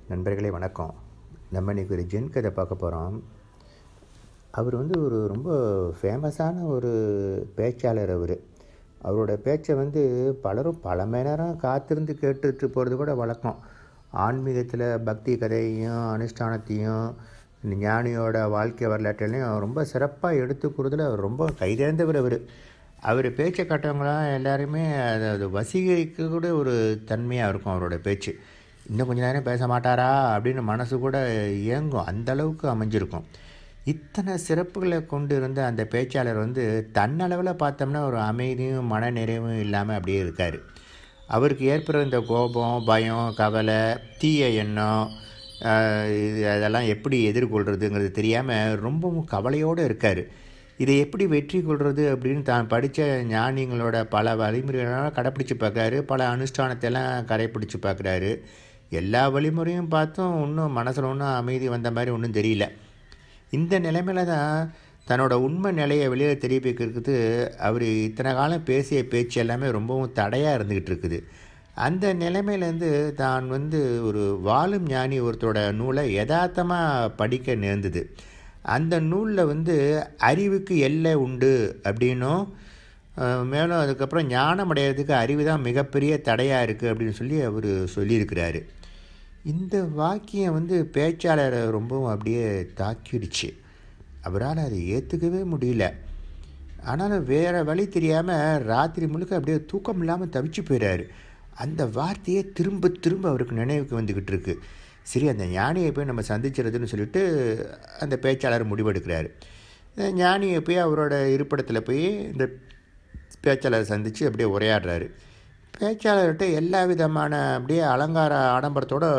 நண்பர்களே வணக்கம் நம்ம இன்றைக்கி ஒரு ஜென் கதை பார்க்க போகிறோம் அவர் வந்து ஒரு ரொம்ப ஃபேமஸான ஒரு பேச்சாளர் அவர் அவரோட பேச்சை வந்து பலரும் பல மணி நேரம் காத்திருந்து கேட்டுட்டு போகிறது கூட வழக்கம் ஆன்மீகத்தில் பக்தி கதையையும் அனுஷ்டானத்தையும் இந்த ஞானியோட வாழ்க்கை வரலாற்றையும் ரொம்ப சிறப்பாக எடுத்துக்கிறதுல அவர் ரொம்ப கைதேர்ந்தவர் அவர் அவர் பேச்சை காட்டவங்களாம் எல்லாருமே அது அது வசீகரிக்க கூட ஒரு தன்மையாக இருக்கும் அவரோட பேச்சு இன்னும் கொஞ்ச நேரம் பேச மாட்டாரா அப்படின்னு மனசு கூட இயங்கும் அந்த அளவுக்கு அமைஞ்சிருக்கும் இத்தனை சிறப்புகளை கொண்டு இருந்த அந்த பேச்சாளர் வந்து தன்னளவில் பார்த்தோம்னா ஒரு அமைதியும் மன நிறைவும் இல்லாமல் அப்படியே இருக்கார் அவருக்கு ஏற்படுற இந்த கோபம் பயம் கவலை தீய எண்ணம் ஆஹ், இது அதெல்லாம் எப்படி எதிர்கொள்கிறதுங்கிறது தெரியாமல் ரொம்பவும் கவலையோடு இருக்கார் இதை எப்படி வெற்றி கொள்வது அப்படின்னு தான் படித்த ஞானிங்களோட பல வழிமுறைகளெல்லாம் கடைப்பிடிச்சு பார்க்குறாரு பல அனுஷ்டானத்தை எல்லாம் கடைப்பிடிச்சு பார்க்குறாரு எல்லா வழிமுறையும் பார்த்தும் ஒன்றும் மனசில் ஒன்றும் அமைதி வந்த மாதிரி ஒன்றும் தெரியல இந்த நிலைமையில தான் தன்னோட உண்மை நிலையை வெளியில் தெரிவிக்கிறதுக்கு அவர் இத்தனை காலம் பேசிய பேச்சு எல்லாமே ரொம்பவும் தடையாக இருந்துக்கிட்டு இருக்குது அந்த நிலைமையிலேருந்து தான் வந்து ஒரு வாழும் ஞானி ஒருத்தரோட நூலை யதார்த்தமாக படிக்க நேர்ந்தது அந்த நூலில் வந்து அறிவுக்கு எல்லை உண்டு அப்படின்னும் அஹ், மேலும் அதுக்கப்புறம் ஞானம் அடையிறதுக்கு அறிவு தான் மிகப்பெரிய தடையாக இருக்குது அப்படின்னு சொல்லி அவர் சொல்லியிருக்கிறாரு இந்த வாக்கியம் வந்து பேச்சாளரை ரொம்பவும் அப்படியே தாக்கிடுச்சு அவரால் அதை ஏற்றுக்கவே முடியல ஆனாலும் வேறு வழி தெரியாமல் ராத்திரி முழுக்க அப்படியே தூக்கம் இல்லாமல் தவிச்சு போயிறாரு அந்த வார்த்தையே திரும்ப திரும்ப அவருக்கு நினைவுக்கு வந்துக்கிட்டு இருக்கு சரி அந்த ஞானியை போய் நம்ம சந்திச்சிருதுன்னு சொல்லிட்டு அந்த பேச்சாளர் முடிவெடுக்கிறாரு இந்த ஞானியை போய் அவரோட இருப்பிடத்தில் போய் இந்த பேச்சாளரை சந்தித்து அப்படியே உரையாடுறாரு பேச்சாளர்கிட்ட எல்லா விதமான அப்படியே அலங்கார ஆடம்பரத்தோடு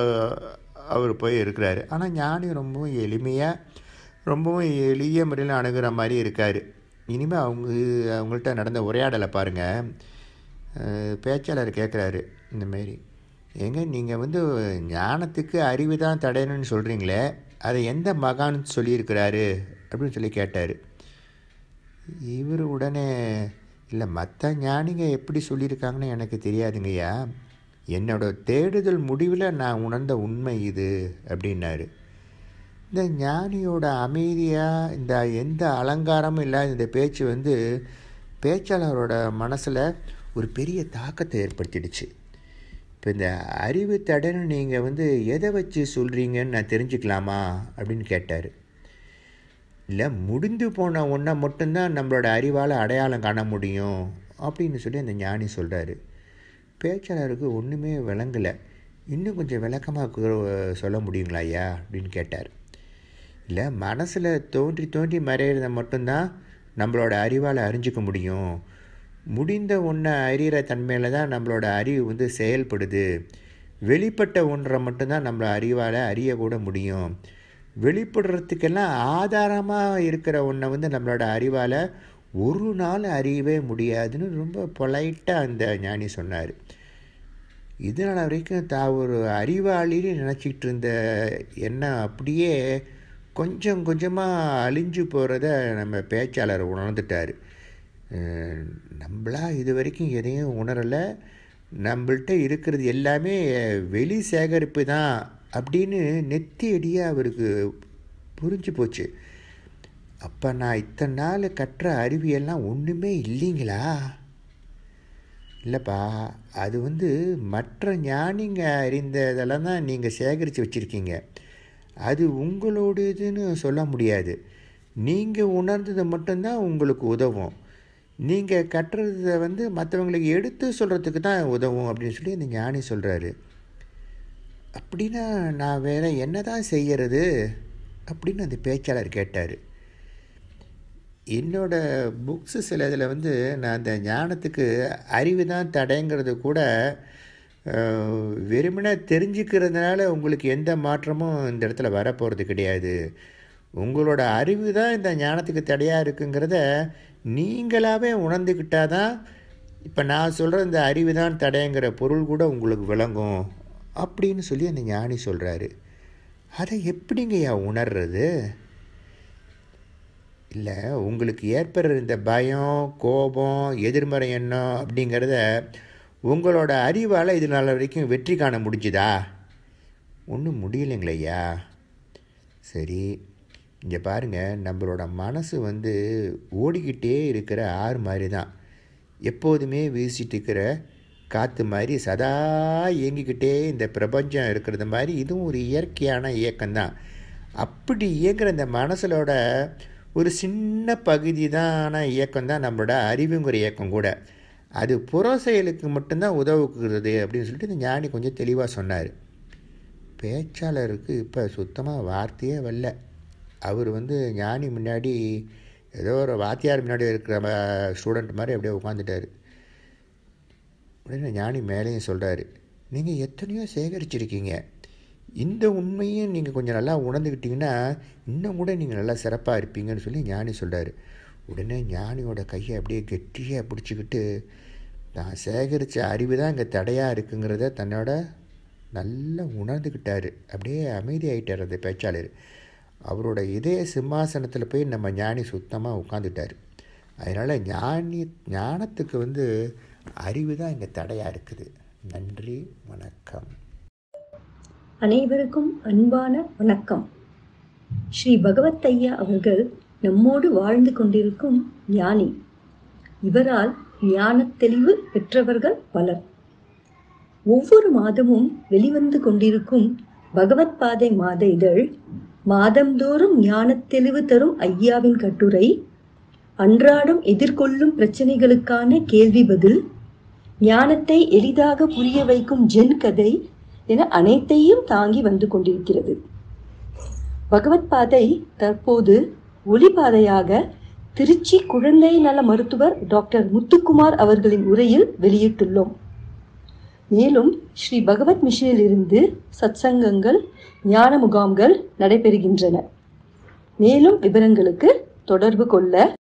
அவர் போய் இருக்கிறாரு ஆனால் ஞானி ரொம்பவும் எளிமையாக ரொம்பவும் எளிய முறையில் அணுகிற மாதிரி இருக்கார் இனிமேல் அவங்க அவங்கள்ட்ட நடந்த உரையாடலை பாருங்கள் அஹ், பேச்சாளர் கேட்குறாரு இந்த மாதிரி ஏங்க நீங்கள் வந்து ஞானத்துக்கு அறிவு தான் தடையணும்னு சொல்கிறீங்களே அதை எந்த மகான் சொல்லியிருக்கிறாரு அப்படின்னு சொல்லி கேட்டார் இவர் உடனே இல்லை மற்ற ஞானிங்க எப்படி சொல்லியிருக்காங்கன்னு எனக்கு தெரியாதுங்கய்யா என்னோட தேடுதல் முடிவில் நான் உணர்ந்த உண்மை இது அப்படின்னாரு இந்த ஞானியோட அமைதியாக இந்த எந்த அலங்காரமும் இல்லாத இந்த பேச்சு வந்து பேச்சாளரோட மனசில் ஒரு பெரிய தாக்கத்தை ஏற்படுத்திடுச்சு இப்போ இந்த அறிவு தடைன்னு நீங்கள் வந்து எதை வச்சு சொல்கிறீங்கன்னு நான் தெரிஞ்சுக்கலாமா அப்படின்னு கேட்டார் இல்லை முடிந்து போன ஒன்றை மட்டும்தான் நம்மளோட அறிவால் அடையாளம் காண முடியும் அப்படின்னு சொல்லி அந்த ஞானி சொல்கிறாரு பேச்சாளருக்கு ஒன்றுமே விளங்கலை இன்னும் கொஞ்சம் விளக்கமாக சொல்ல முடியுங்களா ஐயா அப்படின்னு கேட்டார் இல்லை மனசில் தோன்றி தோன்றி மறையிறத மட்டும்தான் நம்மளோட அறிவால் அறிஞ்சிக்க முடியும் முடிந்த ஒன்றை அறிகிற தன்மையில் தான் நம்மளோட அறிவு வந்து செயல்படுது வெளிப்பட்ட ஒன்றை மட்டும்தான் நம்மள அறிவால் அறியக்கூட முடியும் வெளிப்படுறதுக்கெல்லாம் ஆதாரமாக இருக்கிற ஒன்றை வந்து நம்மளோட அறிவால் ஒரு நாள் அறியவே முடியாதுன்னு ரொம்ப பொலைட்டாக அந்த ஞானி சொன்னார் இதனால் வரைக்கும் தான் ஒரு அறிவாளின்னு நினச்சிக்கிட்டு இருந்த எண்ணம் அப்படியே கொஞ்சம் கொஞ்சமாக அழிஞ்சு போகிறத நம்ம பேச்சாளர் உணர்ந்துட்டார் அஹ் நம்மளா இது வரைக்கும் எதையும் உணரலை நம்மள்கிட்ட இருக்கிறது எல்லாமே வெளி சேகரிப்பு தான் அப்படின்னு நெத்தி அடியாக அவருக்கு புரிஞ்சு போச்சு அப்போ நான் இத்தனை நாள் கற்ற அறிவியெல்லாம் ஒன்றுமே இல்லைங்களா இல்லைப்பா அது வந்து மற்ற ஞானிங்க அறிந்ததெல்லாம் தான் நீங்கள் சேகரித்து வச்சுருக்கீங்க அது உங்களோடதுன்னு சொல்ல முடியாது நீங்கள் உணர்ந்தது மட்டும்தான் உங்களுக்கு உதவும் நீங்கள் கட்டுறத வந்து மற்றவங்களுக்கு எடுத்து சொல்கிறதுக்கு தான் உதவும் அப்படின்னு சொல்லி அந்த ஞானி சொல்கிறாரு அப்படின்னா நான் வேற என்ன தான் செய்யறது அப்படின்னு அந்த பேச்சாளர் கேட்டார் என்னோட புக்ஸு சில இதில் வந்து நான் அந்த ஞானத்துக்கு அறிவு தான் தடைங்கிறது கூட அஹ், வெறுமனே தெரிஞ்சுக்கிறதுனால உங்களுக்கு எந்த மாற்றமும் இந்த இடத்துல வரப்போகிறது கிடையாது உங்களோட அறிவு தான் இந்த ஞானத்துக்கு தடையாக இருக்குங்கிறத நீங்களாகவே உணர்ந்துக்கிட்டால் தான் இப்போ நான் சொல்கிற இந்த அறிவு தான் தடைங்கிற பொருள் கூட உங்களுக்கு விளங்கும் அப்படின்னு சொல்லி அந்த ஞானி சொல்கிறாரு அதை எப்படிங்கய்யா உணர்றது இல்லை உங்களுக்கு ஏற்படுற இந்த பயம் கோபம் எதிர்மறை எண்ணம் அப்படிங்கிறத உங்களோட அறிவால் இது நாள் வரைக்கும் வெற்றி காண முடிஞ்சுதா ஒன்றும் முடியலைங்களையா சரி இங்கே பாருங்கள் நம்மளோட மனசு வந்து ஓடிக்கிட்டே இருக்கிற ஆறு மாதிரி தான் எப்போதுமே வீசிட்டு இருக்கிற காற்று மாதிரி சதா இயங்கிக்கிட்டே இந்த பிரபஞ்சம் இருக்கிறது மாதிரி இதுவும் ஒரு இயற்கையான இயக்கம்தான் அப்படி இயங்குகிற இந்த மனசலோட ஒரு சின்ன பகுதி தான இயக்கம் தான் நம்மளோட அறிவுங்கிற இயக்கம் கூட அது புற செயலுக்கு மட்டும்தான் உதவுகிறது அப்படின்னு சொல்லிட்டு இந்த ஞானி கொஞ்சம் தெளிவாக சொன்னார் பேச்சாளருக்கு இப்போ சுத்தமாக வார்த்தையே வரல அவர் வந்து ஞானி முன்னாடி ஏதோ ஒரு வாத்தியார் முன்னாடி இருக்கிற ஸ்டூடெண்ட் மாதிரி அப்படியே உட்காந்துட்டார் உடனே ஞானி மேலேயும் சொல்கிறாரு நீங்கள் எத்தனையோ சேகரிச்சிருக்கீங்க இந்த உண்மையும் நீங்கள் கொஞ்சம் நல்லா உணர்ந்துக்கிட்டிங்கன்னா இன்னும் கூட நீங்கள் நல்லா சிறப்பாக இருப்பீங்கன்னு சொல்லி ஞானி சொல்கிறார் உடனே ஞானியோட கையை அப்படியே கெட்டியாக பிடிச்சிக்கிட்டு தான் சேகரித்த அறிவு தான் இங்கே தடையாக இருக்குங்கிறத தன்னோட நல்லா உணர்ந்துக்கிட்டார் அப்படியே அமைதியாயிட்டார் அந்த பேச்சாளர் அவரோட இதய சிம்மாசனத்தில் போய் நம்ம ஞானி சுத்தமாக உட்காந்துட்டார் அதனால் ஞானி ஞானத்துக்கு வந்து அறிவு தான் இங்கே தடையாக இருக்குது நன்றி வணக்கம் அனைவருக்கும் அன்பான வணக்கம் ஸ்ரீ பகவத் ஐயா அவர்கள் நம்மோடு வாழ்ந்து கொண்டிருக்கும் ஞானி இவரால் ஞானத் தெளிவு பெற்றவர்கள் பலர் ஒவ்வொரு மாதமும் வெளிவந்து கொண்டிருக்கும் பகவத் பாதை மாத இதழ் மாதந்தோறும் ஞானத் தெளிவு தரும் ஐயாவின் கட்டுரை அன்றாடம் எதிர்கொள்ளும் பிரச்சனைகளுக்கான கேள்வி பதில் ஞானத்தை எளிதாக புரிய வைக்கும் ஜென் கதை என அனைத்தையும் தாங்கி வந்து கொண்டிருக்கிறது பகவத் பாதை தற்போது ஒளிபாதையாக திருச்சி குழந்தை நல மருத்துவர் டாக்டர் முத்துக்குமார் அவர்களின் உரையில் வெளியிட்டுள்ளோம் மேலும் ஸ்ரீ பகவத் மிஷனில் இருந்து சத்சங்கங்கள் ஞான முகாம்கள் நடைபெறுகின்றன மேலும் விவரங்களுக்கு தொடர்பு கொள்ள